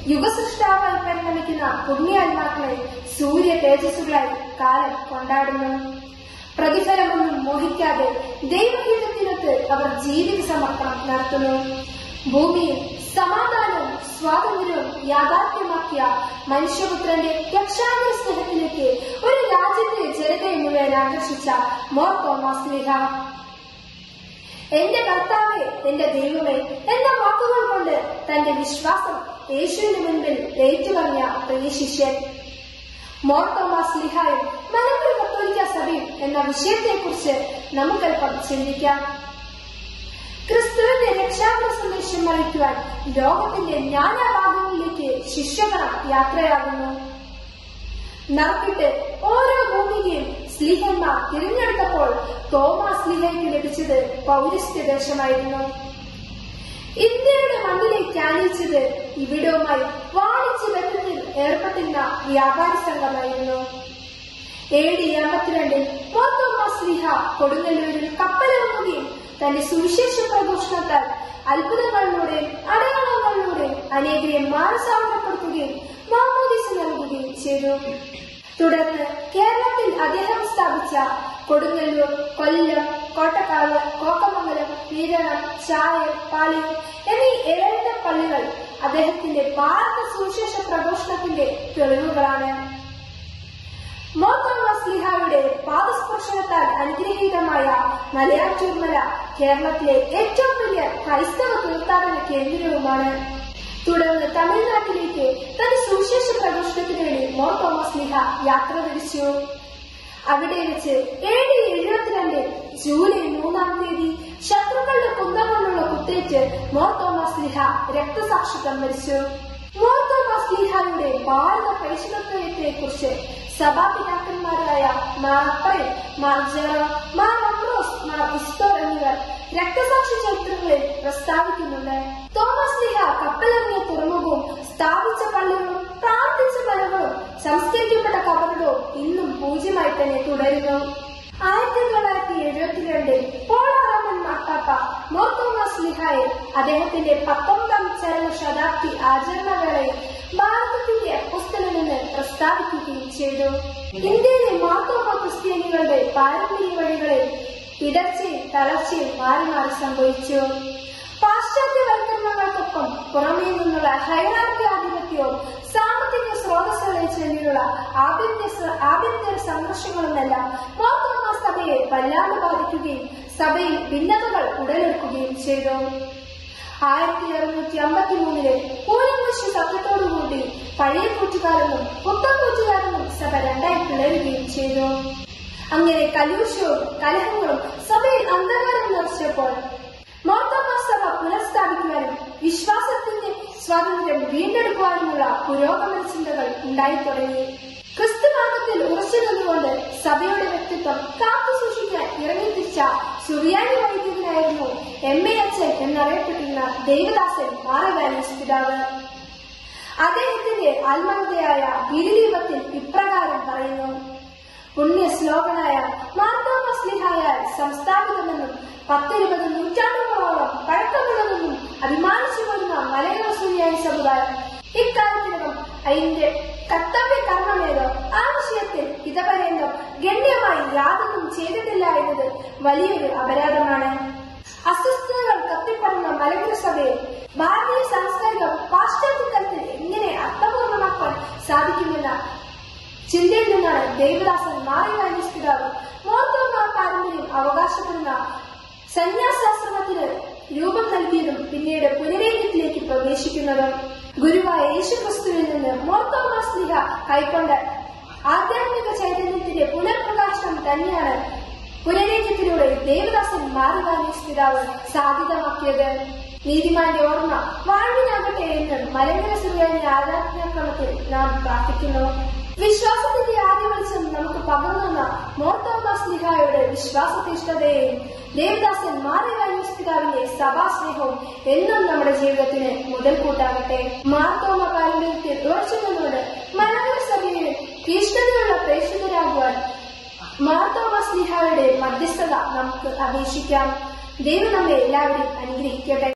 യുഗസൃഷ്ടാവായി പരിണമിക്കുന്ന പുണ്യാത്മാക്കളെ സൂര്യ തേജസ്സുകളായി കാലം കൊണ്ടാടുന്നു പ്രതിഫലമൊന്നും മോഹിക്കാതെ ദൈവഹിതത്തിനൊത്ത് അവർ ജീവിത സമർപ്പണം നടത്തുന്നു ഭൂമിയിൽ സമാധാനവും സ്വാതന്ത്ര്യവും യാഥാർത്ഥ്യമാക്കിയ മനുഷ്യപുത്രന്റെ രക്ഷാകര സ്നേഹത്തിലേക്ക് ഒരു രാജ്യത്തെ ജനതയെ മുഴുവൻ ആകർഷിച്ച മോർ തോമസ് ലിഹ എന്റെ കർത്താവെ എന്റെ ദൈവമേ എന്ന വാക്കുകൾ കൊണ്ട് തന്റെ വിശ്വാസം യേശുവിന് മുൻപിൽ ഏറ്റുപറഞ്ഞ പ്രിയ ശിഷ്യൻ മോർ തോമസ് ലിഹായും മലപ്പുറം കത്തോലിക്ക സഭയും എന്ന വിഷയത്തെക്കുറിച്ച് നമുക്കല്പം ചിന്തിക്കാം ക്രിസ്തുവിന്റെ രക്ഷാകര സന്ദേശം അറിയിക്കുവാൻ ലോകത്തിന്റെ നാനാഭാഗങ്ങളിലേക്ക് ശിഷ്യഗണം യാത്രയാകുന്നു നറുക്കിട്ട് ഓരോ ഭൂമികയും സ്ലീഹന്മാർ തിരഞ്ഞെടുത്തപ്പോൾ തോമാസ് സ്ലീഹയ്ക്ക് ലഭിച്ചത് പൗരസ്ത്യ ദേശമായിരുന്നു ഇന്ത്യയുടെ മണ്ണിലേക്ക് ആനയിച്ചത് ഇവിടവുമായി വാണിജ്യ ബന്ധത്തിൽ ഏർപ്പെട്ടിരുന്ന വ്യാപാര സംഘമായിരുന്നു എ ഡി അമ്പത്തിരണ്ടിൽ മോർ തോമസ് ലീഹ കൊടുങ്ങല്ലൂരിൽ കപ്പലിറങ്ങുകയും തന്റെ സുവിശേഷ പ്രഘോഷണത്താൽ അത്ഭുതങ്ങളിലൂടെയും അടയാളങ്ങളിലൂടെയും അനേകരെ മാനസാന്തരപ്പെടുത്തുകയും മാമോദിസ നൽകുകയും ചെയ്തു തുടർന്ന് കേരളത്തിൽ അദ്ദേഹം സ്ഥാപിച്ച കൊടുങ്ങല്ലൂർ കൊല്ലം കോട്ടക്കാവ് കോക്കമംഗലം വീരണം ചായൽ പാളിയം എന്നീ ഏഴെട്ട് പള്ളികൾ അദ്ദേഹത്തിന്റെ ഭാരത സുവിശേഷ പ്രഘോഷണത്തിന്റെ തെളിവുകളാണ് മോത്തോമാസ് ലിഹായുടെ പാദസ്പർശനത്താൽ അനുഗ്രഹീതമായ മലയാറ്റൂർമല കേരളത്തിലെ ഏറ്റവും വലിയ ക്രൈസ്തവ തീർത്ഥാടന കേന്ദ്രവുമാണ് തുടർന്ന് തമിഴ്നാട്ടിലേക്ക് തന്റെ സുവിശേഷ പ്രഘോഷണത്തിന് വേണ്ടി മോർ തോമസ് ലിഹ യാത്ര തിരിച്ചു അവിടെ വെച്ച് എ ഡി എഴുപത്തിരണ്ട് ജൂലൈ മൂന്നാം തീയതി ശത്രുക്കളുടെ കുന്തങ്ങളുള്ള കുത്തേറ്റ് മോർ തോമസ് ലിഹ രക്തസാക്ഷിത്വം മരിച്ചു മോർ തോമസ് ലിഹായുടെ ഭാരത പ്രേക്ഷകത്വത്തെ കുറിച്ച് സഭാപിതാക്കന്മാരായ മാർ അപ്പറൻ മാർ ജെറോ മാർ അംബ്രോസ് മാർ ഇസ്തോർ എന്നിവർ രക്തസാക്ഷി ചരിത്രങ്ങളിൽ പ്രസ്താവിക്കുന്നുണ്ട് തോമസ് ലിഹ കപ്പലിറങ്ങിയ തുറമുഖവും സ്ഥാപിച്ച പള്ളികളും പ്രാർത്ഥിച്ച പലകളും സംസ്കരിക്കപ്പെട്ട കബറിടവും ഇന്നും പൂജ്യമായി തന്നെ തുടരുന്നു ആയിരത്തി തൊള്ളായിരത്തി എഴുപത്തിരണ്ടിൽ പോളാറാമൻ മാർപ്പാപ്പ മോർ തോമസ് ലിഹായെ അദ്ദേഹത്തിന്റെ പത്തൊമ്പതാം ചരമ ശതാബ്ദി ആചരണവേളയിൽ ഭാരതത്തിന്റെ പുസ്തകമെന്ന് പ്രസ്താവിക്കുകയും ചെയ്തു ഇന്ത്യയിലെ മാർത്തോമ ക്രിസ്ത്യാനികളുടെ പാരമ്പര്യ വഴികളിൽ ഇടർച്ചയും തളർച്ചയും മാറി മാറി സംഭവിച്ചു പാശ്ചാത്യവൽക്കരണങ്ങൾക്കൊപ്പം പുറമേ നിന്നുള്ള ഹൈറാർക്കി ആധിപത്യവും സാമ്പത്തിക സ്രോതസ്സുകളെ ചൊല്ലിയുള്ള ആഭ്യന്തര ആഭ്യന്തര സംഘർഷങ്ങളുമെല്ലാം മാർത്തോമ സഭയെ വല്ലാതെ ബാധിക്കുകയും സഭയിൽ ഭിന്നതകൾ ഉടലെടുക്കുകയും ചെയ്തു ആയിരത്തി അറുന്നൂറ്റി അമ്പത്തി മൂന്നിലെ പൂരംവശ സത്യത്തോടുകൂടി പഴയ കൂറ്റുകാരെന്നും പുത്തൻ കൂറ്റുകാരെന്നും സഭ രണ്ടായി പിളരുകയും ചെയ്തു അങ്ങനെ കലൂഷവും കലഹങ്ങളും സഭയിൽ അന്ധകാരം നിറച്ചപ്പോൾ മോർത്തോമ സഭ പുനഃസ്ഥാപിക്കുവാനും വിശ്വാസത്തിന്റെ സ്വാതന്ത്ര്യം വീണ്ടെടുക്കുവാനുമുള്ള പുരോഗമന ചിന്തകൾ ഉണ്ടായി തുടങ്ങി ക്രിസ്തുമാർഗത്തിൽ ഉറച്ചു നിന്നുകൊണ്ട് സഭയുടെ വ്യക്തിത്വം കാത്തു സൂക്ഷിക്കാൻ ഇറങ്ങിത്തിരിച്ച സുറിയാനി വൈദികനായിരുന്നു എം എ അച്ഛൻ എന്നറിയപ്പെട്ടിരുന്ന ദേവദാസൻ മാറവാലീസ് പിതാവ് അദ്ദേഹത്തിന്റെ ആത്മാവതയായ ഗിരിദീപത്തിൽ ഇപ്രകാരം പറയുന്നു പുണ്യ ശ്ലോകനായ മാർത്തോമസ്ലിഹായാൽ സംസ്ഥാപിതമെന്നും പത്തിരുപത് നൂറ്റാണ്ടുകളോളം പഴക്കമുള്ളതെന്നും അഭിമാനിച്ചു വരുന്ന മലയാള സൂര്യാനി സമുദായം ഇക്കാലത്തിനകം അതിന്റെ കർത്തവ്യ കർമ്മമേതോ ആ വിഷയത്തിൽ ഇതപര്യന്തം ഗണ്യമായി യാതൊന്നും ചെയ്തിട്ടില്ല എന്നത് വലിയൊരു അപരാധമാണ് അസ്വസ്ഥതകൾ കത്തിപ്പറന്ന മലങ്കര സഭയെ ഭാരതീയ സാംസ്കാരിക പാശ്ചാത്യ തലത്തിൽ എങ്ങനെ അർത്ഥപൂർണമാക്കാൻ സാധിക്കുമെന്ന ചിന്തയിൽ നിന്നാണ് ദേവദാസൻ മാറിവാനിസ് പിതാവ് മോർത്തോമ പാരമ്പര്യം അവകാശപ്പെടുന്ന സന്യാസാശ്രമത്തിന് രൂപം നൽകിയതും പിന്നീട് പുനരേന്ദ്രത്തിലേക്ക് പ്രവേശിക്കുന്നതും ഗുരുവായ യേശുക്രിസ്തുവിൽ നിന്ന് മോർത്തോമാസ് ലിഹ കൈക്കൊണ്ട ആധ്യാത്മിക ചൈതന്യത്തിന്റെ പുനർപ്രകാശനം തന്നെയാണ് പുനരേറ്റത്തിലൂടെ ദേവദാസൻ മാറിവാനീസ് പിതാവ് സാധ്യതമാക്കിയത് നീതിമാന്റെ ഓർമ്മ വാഴ്വിനാകട്ടെ എന്ന് മലങ്കര സുറിയാനി ആരാധനാക്രമത്തിൽ നാം പ്രാർത്ഥിക്കുന്നു വിശ്വാസത്തിന്റെ ആദ്യ വെളിച്ചം നമുക്ക് പകർന്നുന്ന മോർത്തോമാസ് ലിഹായുടെ വിശ്വാസത്തിഷ്ഠതയെയും ദേവദാസൻ മാറിവാനീസ് പിതാവിന്റെ സഭാസ്നേഹവും എന്നും നമ്മുടെ ജീവിതത്തിന് മുതൽക്കൂട്ടാകട്ടെ മാർത്തോമ പാരമ്പര്യത്തിൽ ഉറച്ചു നിന്നുകൊണ്ട് മലങ്കര സഭയിലെ തീഷ്ണതയുള്ള പ്രേക്ഷിതരാകുവാൻ മാർത്തോമാസ് ലിഹായുടെ മധ്യസ്ഥത നമുക്ക് അപേക്ഷിക്കാം ദൈവം നമ്മെ എല്ലാവരെയും അനുഗ്രഹിക്കട്ടെ